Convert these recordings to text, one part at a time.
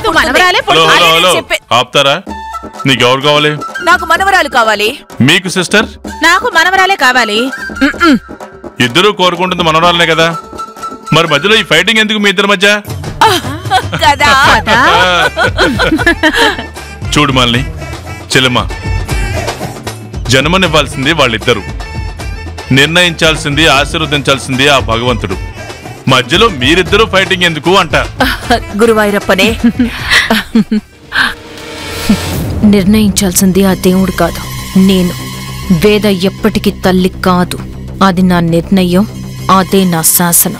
నాకు మనవరాలే hello hello పుట్టాలి హలో అని చెప్పే ఆపుతారా నీకెవరు కావాలి నాకు మనవరాలు కావాలి మీకు సిస్టర్ నాకు మనవరాలే కావాలి మ్మ్. ఇద్దరూ కోరుకుంటుంది మనవరాలనే కదా మరి మధ్యలో ఈ ఫైటింగ్ ఎందుకు మీ ఇద్దరి మధ్య కదా చూడు మాలిని చెల్లెమ్మ జన్మనివ్వాల్సింది వాళ్ళిద్దరు నిర్ణయించాల్సింది ఆశీర్వదించాల్సింది ఆ భగవంతుడు మధ్యలో మీరిద్దరూ ఫైటింగ్ ఎందుకు అంట గురువాయూరప్పనే నిర్ణయించాల్సింది ఆ దేవుడు కాదు నేను వేద ఎప్పటికీ తల్లి కాదు అది నా నిర్ణయం అదే నా శాసనం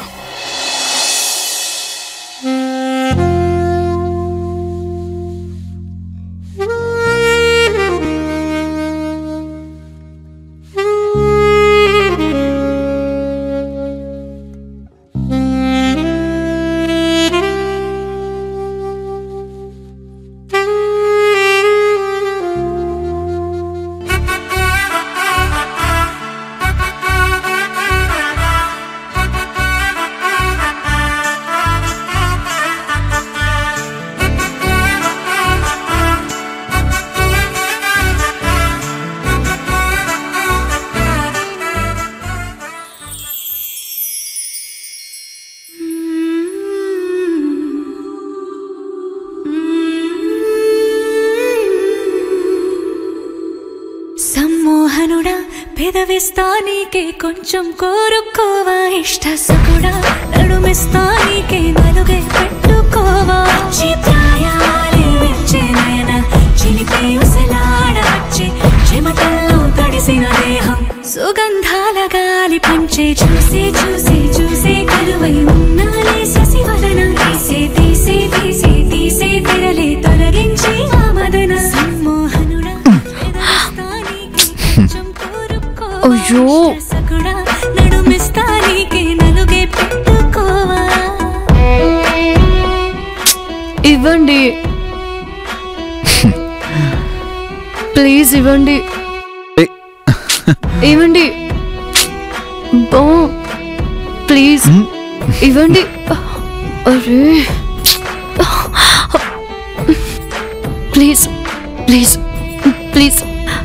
సమ్మోహనుడా పెదవిస్తా నీకే కొంచెం కోరుకోవా ఇష్ట సుకుడా నడుమిస్తా నీకే నలుగే పెట్టుకోవా వచ్చి ప్రాయాలే విచ్చే నయన చిలిపి ఉసలాడవచ్చి చెమటల్లో తడిసిన దేహం సుగంధాల గాలి పంచే చూసి చూసి చూసి కలువై ఉన్నాలే శశివదన తీసే తీసే తీసే తీసే తెరలే తొలగించి ఆ మదన సమ్మోహనుడా పెదవిస్తా నీకే కొంచెం కోరుకోవా అయ్యో. సకుడా నడుమిస్తా నీకే నలుగే పెట్టుకోవా ఇవ్వండి ప్లీజ్ ఇవ్వండి ఇవ్వండి బా ప్లీజ్ ఇవ్వండి అరే ప్లీజ్ ప్లీజ్ ప్లీజ్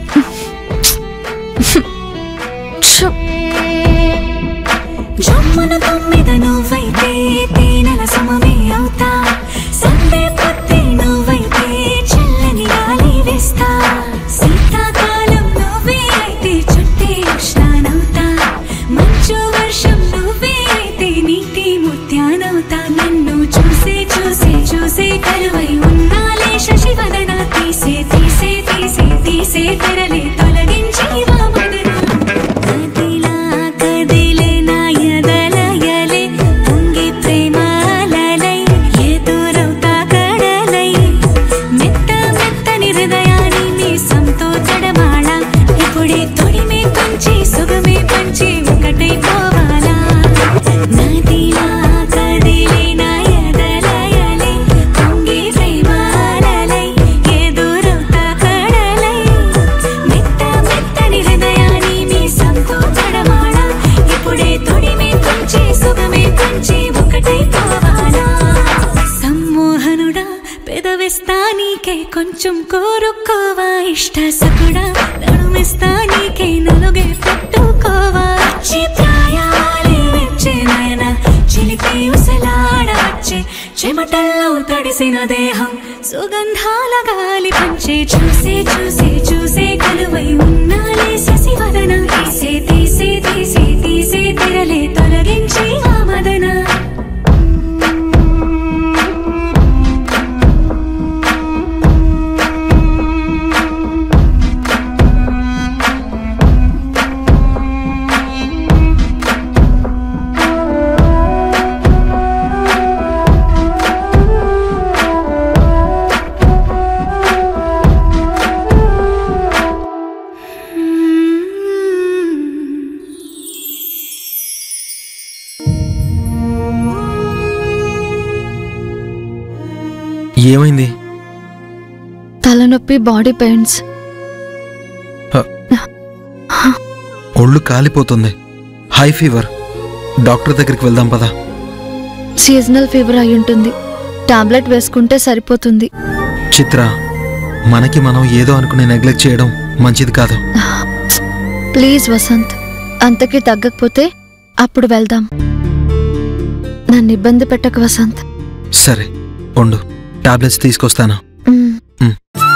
జమ్మున తొమ్మిద నువ్వైతే తేనెల సమమే అవుతా సందే పొత్తి నువ్వైతే చల్లని గాలి వేస్తా శీతాకాలం నువ్వే అయితే చుట్టే ఉష్ణానవుతా మంచు వర్షం నువ్వే అయితే నీటి ముత్యానవుతా నన్ను చూసే చూసే చూసే కలువై ఉన్నాలే శశివదన తీసే తీసే తీసే తీసే తెరలే తొలగించి వామదన కదిలా కదిలే నా ఎదలయలే పొంగి ప్రేమాలలై ఎదురవుతా కడలై మెత్త మెత్తని హృదయాన్ని నీ సంతో తడమాళ ఇప్పుడే తొడిమే పంచి సుగమే పంచి ఒకటై పోవాలా నదిలా కదిలే నా ఎదలయలే పొంగి ప్రేమాలలై ఎదురవుతా కడలై మెత్త మెత్తని హృదయాన్ని నీ సంతో తడమాళ ఇప్పుడే తొడిమే పంచి సుగమే పంచి ఒకటై పోవాలా సమ్మోహనుడా పెదవిస్తా నీకే కొంచెం కోరుకోవా ఇష్ట సకుడా నడుమిస్తా నీకే నలుగే పెట్టుకోవా వచ్చే ప్రాయాలే వచ్చే నయన చిలిపి ఉసలాడవచ్చే చెమటల్లో తడిసిన దేహం సుగంధాల గాలి పంచే చూసే చూసే చూసే కలువై ఉన్నాలే శశివదన తీసే తీసే తీసే తీసే తెరలే తొలగించి ఆ మదన ఏమైంది తలనొప్పి బాడీ పెయిన్స్ ఒళ్ళు కాలిపోతుంది హై ఫీవర్ డాక్టర్ దగ్గరికి వెళ్దాం పదా సీజనల్ ఫీవర్ అయి ఉంటుంది టాబ్లెట్ వేసుకుంటే సరిపోతుంది చిత్ర మనకి మనం ఏదో అనుకుని నెగ్లెక్ట్ చేయడం మంచిది కాదు ప్లీజ్ వసంత్ అంతకి తగ్గకపోతే అప్పుడు వెళ్దాం నన్ను ఇబ్బంది పెట్టక వసంత్ సరే ఉండు టాబ్లెట్స్ తీసుకొస్తాను మ్. మ్.